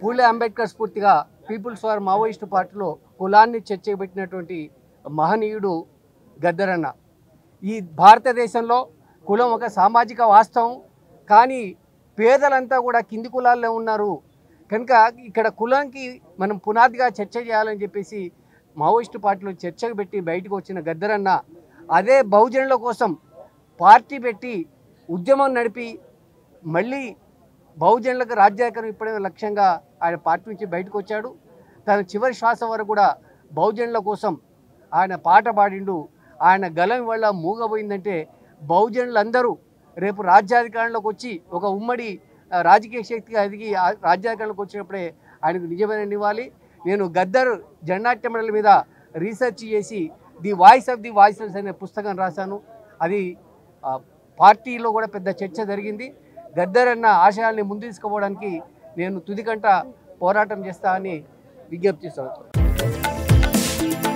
పూలే అంబేద్కర్ స్ఫూర్తిగా peoples for Maoist పార్టీలో కులాన్ని చర్చబెట్టినటువంటి మహనీయుడు గద్దరన్న ఈ భారతదేశంలో కులం ఒక సామాజిక వాస్తవం కానీ పేదలంతా కూడా కింది కులాల్లో ఉన్నారు కనుక ఇక్కడ కులానికి మనం పునాదిగా చర్చ చేయాలని చెప్పేసి మావోయిస్టు పార్టీలో చర్చకు పెట్టి బయటకు వచ్చిన గద్దరన్న అదే బహుజనుల కోసం పార్టీ పెట్టి ఉద్యమం నడిపి మళ్ళీ బహుజనులకు రాజ్యాధికారం ఇప్పటికే లక్ష్యంగా ఆయన పార్టీ నుంచి బయటకు వచ్చాడు తన చివరి శ్వాస వరకు కూడా బహుజనుల కోసం ఆయన పాట పాడిండు ఆయన గలం వల్ల మూగబోయిందంటే బహుజనులందరూ రేపు రాజ్యాధికారంలోకి వచ్చి ఒక ఉమ్మడి ఆ, రాజకీయ శక్తిగా ఎదిగి ఆ రాజ్యాధికారంలోకి వచ్చినప్పుడే ఆయనకు నిజమైన ఇవ్వాలి నేను గద్దర్ జెండాట్య మండలి మీద రీసెర్చ్ చేసి the voice of the voices అనే పుస్తకం రాశాను అది ఆ, పార్టీలో కూడా పెద్ద చర్చ జరిగింది గద్దర్ అన్న ఆశయాల్ని ముందు తీసుకుపోవడానికి నేను తుదికంట పోరాటం చేస్తా అని విజ్ఞప్తి చేస్తాను